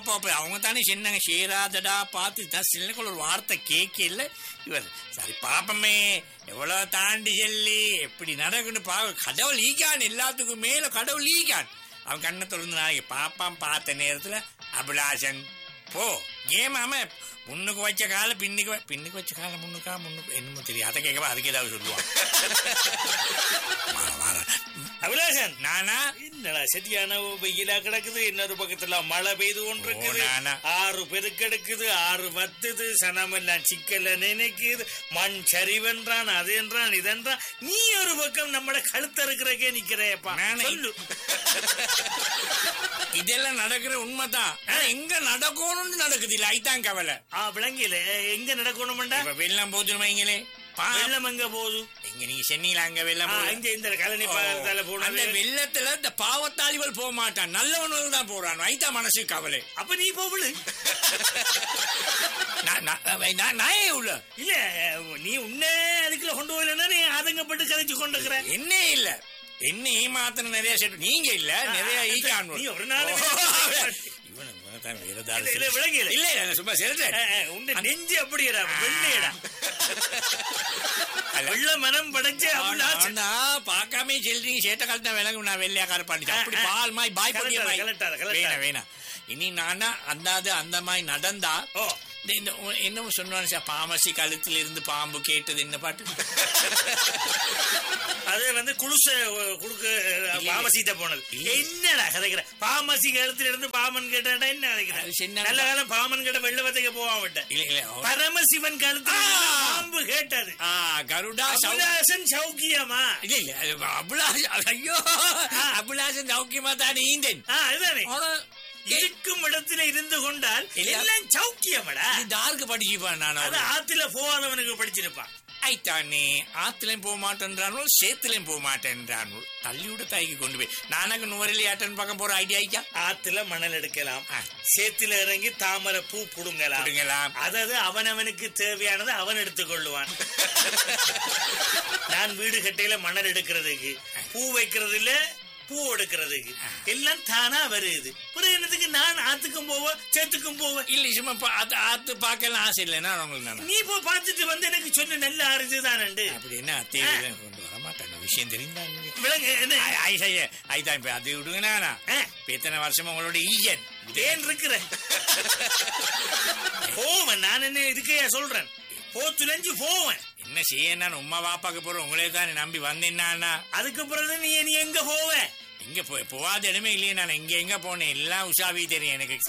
அப்போ அப்போ அவங்க தானே சொன்னாங்க சேராதடா பார்த்து தான் சின்னக்குள்ள ஒரு வார்த்தை கேட்கல இவர் சரி பாப்பமே எவ்வளவு தாண்டி சொல்லி எப்படி நடக்குன்னு பா கடவுள் ஈகான் எல்லாத்துக்கும் மேல கடவுள் ஈகான் அவன் கண்ணை திறந்து நாளைக்கு பாப்பான் பார்த்த நேரத்துல அபிலாஷன் போ ஏமாம முன்னுக்கு வச்ச கால பின்னுக்கு வ- பின்னுக்கு வச்ச கால முன்னுக்கா முன்னுக்கு என்னமோ தெரியும் அதை கேட்கவா அதுக்கு ஏதாவது சொல்லுவான் வார, வார. அபிலாஷன் நானா என்னடா சரியான வெயிலா கிடக்குது இன்னொரு பக்கத்துல மழை பெய்து கொண்டிருக்குது ஓ, நானா. ஆறு பெருக்கெடுக்குது ஆறு வத்துது சனமெல்லாம் சிக்கல்ல நினைக்குது மண் சரிவென்றான் அது என்றான் இதென்றான் நீ ஒரு பக்கம் நம்மட கழுத்தறுக்கிறக்கே நிக்கிறேப்பா நானே. சொல்லு இதெல்லாம் நடக்கிற உண்மைதான் ஆனா எங்க நடக்கணும்னு நடக்குது இல்ல ஐத்தான் கவலை ஆ விளங்கில எங்க நடக்கணும்டா இப்ப வெள்ளம் போதுன்னு வைங்களே பா- வெள்ளம் எங்க போகுது எங்க நீங்க சென்னையில அங்க வெள்ளம் ஆ, போகுது. இங்க இந்த கழனி பாலத்தால அந்த போனது வெள்ளத்துல இந்த பாவத்தாளிகள் போக மாட்டான் நல்லவனுகள் தான் போறான் ஐத்தா மனசு கவலை அப்ப நீ போகல நான்- நான் நான் நான் ஏன் உள்ள இல்ல நீ உன்னை அதுக்குள்ள கொண்டு போகலன்னா நீ ஆதங்கப்பட்டு கதைச்சு கொண்டிருக்கிற என்ன இல்ல என்ன ஏமாத்தன நிறைய செட்டு நீங்க இல்ல நிறைய ஈக்கான் நீ ஒரு நாள் இவனு இவனைத்தான் வேற ஏதாவது இல்ல, இல்ல, சொல்லு. விளங்கல. இல்ல இல்ல நான் சும்மா சொல்றேன் உண்ட நெஞ்சு அப்படியடா வெள்ளையடா வெள்ள மனம் படைச்ச அபிலாஷன். நான் பார்க்காம சொல்றீங்க சேட்ட காலத்தான் விளங்கும் நான் வெள்ளையாக்கார பண்ணிட்டு அப்படி ஆ, ஆ. பால் மாய் பாய் பொடிய கலட்டாத, மாய் கலட்டாத, கலட்டாத. வேணாம் வேணாம் இனி நானா அந்தாது அந்த மாதிரி நடந்தா ஓ இந்த- இந்த உ- என்னமோ சொன்னானு சார் பாமசி கழுத்துல இருந்து பாம்பு கேட்டது என்ன பாட்டு அது வந்து குளுச குடுக்க இல்ல. பாமசிட்ட போனது இல்ல. என்னடா கதைக்கிற பாமசி கழுத்துல இருந்து பாமன் கேட்டா என்ன அது கதைக்கிற சின்ன- நல்ல காலம் பாமன் கிட்ட வெள்ள வத்தைக்க போவான் விட்ட இல்ல இல்ல ஓ. பரமசிவன் கழுத்துல இருந்து ஆ. பாம்பு கேட்டது ஆ கருடா சௌ- அபிலாஷன் சௌக்கியமா இல்ல இல்ல அது அபுலாஷ் ஐயோ அபுலாசன் சௌக்கியமா தான் ஈந்தேன் ஆ, அதுதானே ஆனா இருக்கும் இடத்துல இருந்து கொண்டால் இல்ல. எல்லாம் சௌக்கியமடா இது டார்க்கு படிச்சுப்பான் நான் அது ஆத்துல போகாதவனுக்கு படிச்சிருப்பான் ஐத்தானே ஆத்துலயும் போக மாட்டேன்றானோ சேத்துலயும் போக மாட்டேன்றானோ தள்ளிவிட தாய்க்கு கொண்டு போய் நானாங்க நுவரெலி ஆட்டன் பக்கம் போற ஐடியா ஐயா ஆத்துல மணல் எடுக்கலாம் ஆ. சேத்துல இறங்கி தாமரை பூ புடுங்கலாம் புடுங்கலாம். அதாவது அவனவனுக்கு தேவையானதை அவன் எடுத்துக்கொள்ளுவான் நான் வீடு கட்டையில மணல் எடுக்கிறதுக்கு பூ வைக்கிறது இல்ல பூ எடுக்கிறதுக்கு எல்லாம் தானா வருது பிறகு என்னத்துக்கு நான் ஆத்துக்கும் போவேன் சேத்துக்கும் போவேன் இல்ல சும்மா பா- அது ஆத்து பார்க்கலாம் ஆசை இல்லைன்னா உங்களுக்கு நான் நீ இப்போ பார்த்துட்டு வந்து எனக்கு சொல்லு நல்ல அறிஞ்சுதானண்டு அப்படி என்ன தேவையில்லை கொண்டு வர மாட்டேன் விஷயம் தெரிந்தா நீங்க விலங்கு என்ன ஐசைய ஐதான் இப்ப அது விடுங்கண்ணா ஆ. இப்ப எத்தனை வருஷமா உங்களோட ஈஜன் ஏன் இருக்கிற போவேன் நான் என்ன இதுக்கையா சொல்றேன் போ துளைஞ்சு போவேன் என்ன செய்ய நான் உமா பாப்பாக்கு போறோம் உங்களே தான் நம்பி வந்தேன்னா அதுக்கு பிறகு நீ நீ எங்க போவ எங்க போய் போகாத இடமே இல்லையே நான் எங்க எங்க போனேன் எல்லாம் உஷாவி தெரியும் எனக்கு